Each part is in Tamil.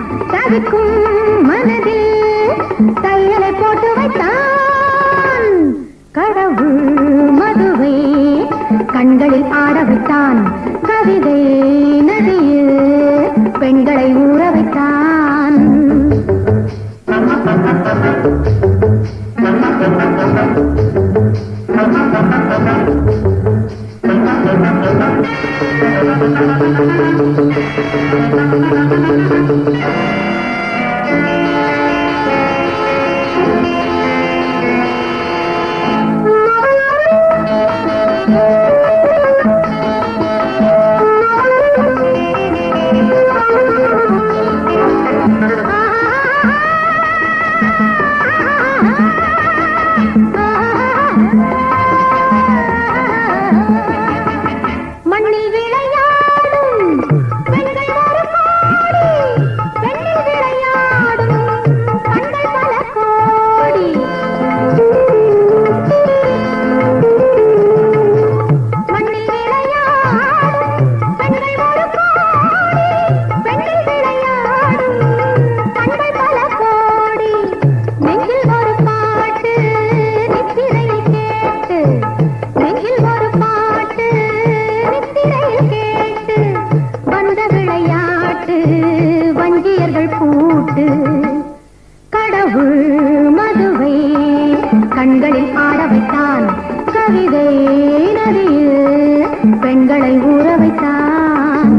தவிக்கும் மனதில் தையலை போட்டு வைத்தான் கடவுள் மதுவை கண்களில் ஆட வைத்தான் கவிதை நதியில் பெண்களை ஊற வைத்தான் மண்ணில் விளையாடும் பெண்கள் ஒரு கோடி பெண்ணில் விளையாடும் கண்கள் பல கோடி மண்ணில் விளையாடும் பெண்கள் ஒரு கோடி பெண்ணில் விளையாடும் கண்கள் பல கோடி நெஞ்சில் ஒரு பாட்டு நித்திரையில் கேட்டு நெஞ்சில் ஒரு பாட்டு நித்திரையில் கேட்டு வந்த விளையாட்டு வஞ்சியர்கள் கூட்டு கடவுள் மதுவை கண்களில் ஆட வைத்தான் கவிதை நதியில் பெண்களை ஊற வைத்தான்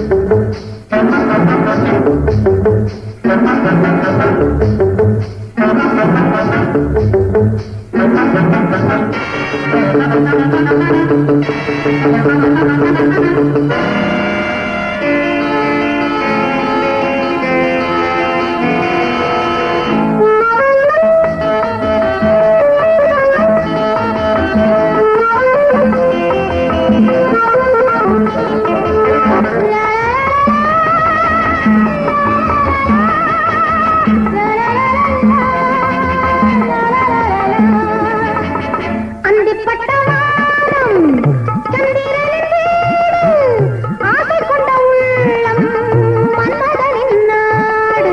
அந்திப்பட்ட வானம் சந்திரனின் வீடு ஆசை கொண்ட உள்ளம் மன்மதனின் நாடு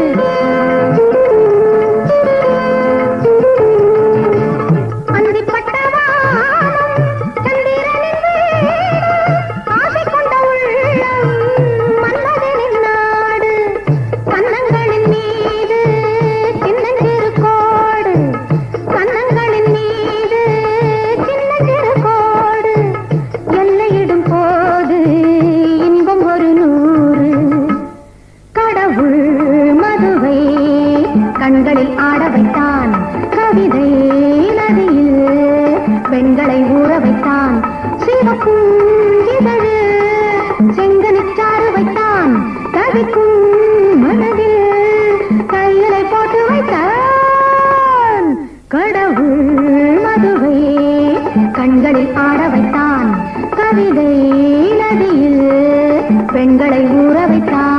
அந்திப்பட்ட வானம் சந்திரனின் வீடு ஆசை கொண்ட உள்ளம் மன்மதனின் நாடு கன்னங்களின் மீது சின்னஞ்சிறு கோடு கன்னங்களின் மீது சின்னஞ்சிறு கோடு எல்லையிடும் போது இன்பம் ஒரு நூறு கடவுள் மதுவை கண்களில் ஆட வைத்தான் கவிதை நதியில் பெண்களை ஊற வைத்தான் சிவக்கும் இதழு செங்கனிச்சாறு வைத்தான் தவிக்கும் மனதில் கையலை போட்டு வைத்தான் கடவுள் மதுவை கண்களில் ஆட வைத்தான் கவிதை நதியில் பெண்களை ஊற வைத்தான்